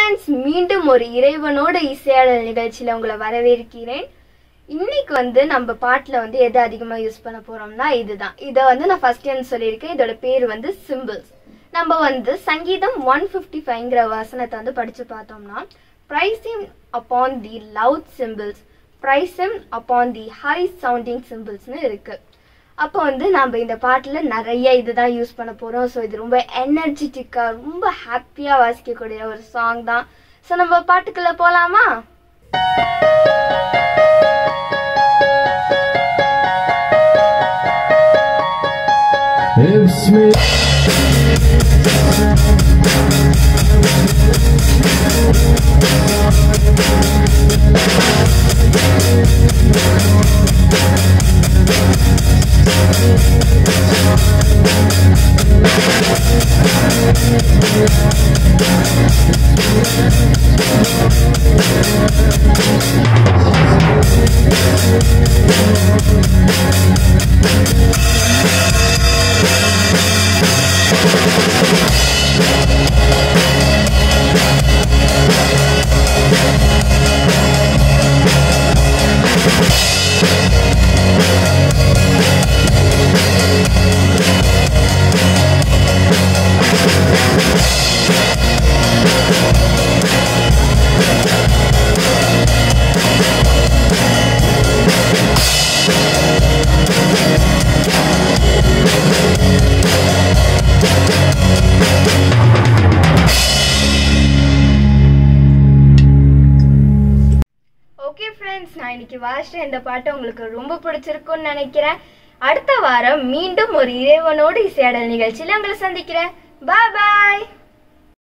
Friends மீண்டும் ஒரு இறைவனோட இசையாடல் நிகழ்ச்சியில உங்களை வரவேற்கிறேன் இன்னைக்கு வந்து நம்ம பாட்டில் வந்து எதை அதிகமாக யூஸ் பண்ண போறோம்னா இதுதான் இதை வந்து நான் ஃபர்ஸ்ட் டைம் சொல்லியிருக்கேன் இதோட பேர் வந்து சிம்பிள்ஸ் நம்ம வந்து சங்கீதம் ஒன் ஃபிஃப்டி ஃபைவ்ங்கிற வசனத்தை வந்து படிச்சு பார்த்தோம்னா praising upon the loud cymbals praising upon the high sounding சிம்பிள்ஸ்னு இருக்கு அப்போ வந்து நம்ம இந்த பாட்டில் நிறைய இதுதான் யூஸ் பண்ண போகிறோம் ஸோ இது ரொம்ப எனர்ஜெட்டிக்காக ரொம்ப ஹாப்பியாக வாசிக்கக்கூடிய ஒரு சாங் தான் ஸோ நம்ம பாட்டுக்குள்ளே போகலாமா It's me. ஓகே ஃப்ரெண்ட்ஸ் நான் இன்னைக்கு வாசிச்ச இந்த பாட்டு உங்களுக்கு ரொம்ப பிடிச்சிருக்கும்னு நினைக்கிறேன் அடுத்த வாரம் மீண்டும் ஒரு இறைவனோடு இசையாடல் நிகழ்ச்சியில் உங்களை சந்திக்கிறேன் பாய் பாய்